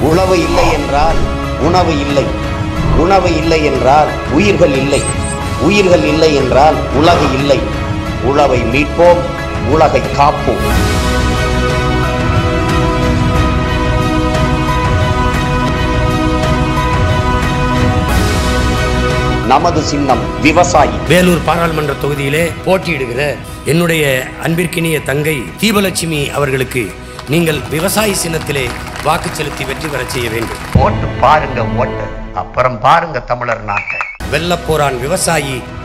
உழவு இல்லை என்றால் உணவு இல்லை உணவு இல்லை என்றால் உயிர்கள் இல்லை உயிர்கள் இல்லை என்றால் உலகு இல்லை உழவை மீட்போம் உலகை காப்போம் நமது சின்னம் விவசாயி வேலூர் பாராளுமன்ற தொகுதியிலே போட்டியிடுகிற என்னுடைய அன்பிற்கினிய தங்கை தீபலட்சுமி அவர்களுக்கு நீங்கள் விவசாய சின்னத்திலே வாக்கு செலுத்தி வெற்றி பெறச் செய்ய வேண்டும் ஓட்டு பாருங்க ஓட்டு அப்புறம் பாருங்க தமிழர் நாட்டை வெள்ளப்போரான் விவசாயி